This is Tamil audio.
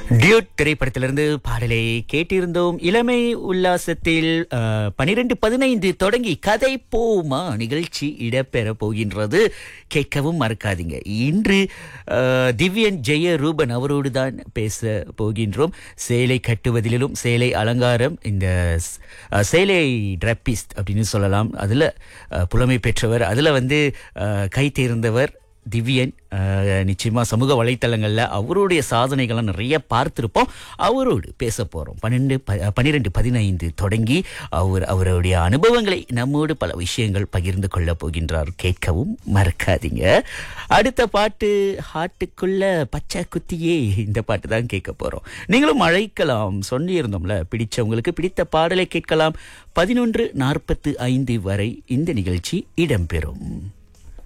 டியூட் திரைப்படத்திலிருந்து பாடலை கேட்டிருந்தோம் இளமை உல்லாசத்தில் பனிரெண்டு பதினைந்து தொடங்கி கதை போமா நிகழ்ச்சி இடம்பெற போகின்றது கேட்கவும் மறக்காதீங்க இன்று அஹ், திவ்யன் ஜெய ரூபன் அவரோடு தான் பேச போகின்றோம் சேலை கட்டுவதிலும் சேலை அலங்காரம் இந்த ஸ்- அஹ், சேலை டிரப்பிஸ்ட் அப்படின்னு சொல்லலாம் அதில் புலமை பெற்றவர் அதில் வந்து அஹ், கை தேர்ந்தவர் திவ்யன் அஹ், நிச்சயமா சமூக வலைத்தளங்கள்ல அவருடைய சாதனைகளை நிறைய பார்த்திருப்போம் அவரோடு பேச போறோம் பன்னெண்டு ப- பன்னிரெண்டு பதினைந்து தொடங்கி அவர் அவருடைய அனுபவங்களை நம்மோடு பல விஷயங்கள் பகிர்ந்து கொள்ள போகின்றார் கேட்கவும் மறக்காதீங்க அடுத்த பாட்டு ஹாட்டுக்குள்ள பச்சை குத்தியே இந்த பாட்டு தான் கேட்க போறோம் நீங்களும் அழைக்கலாம் சொல்லியிருந்தோம்ல பிடிச்சவங்களுக்கு பிடித்த பாடலை கேட்கலாம் பதினொன்று நாற்பத்து ஐந்து வரை இந்த நிகழ்ச்சி இடம்பெறும்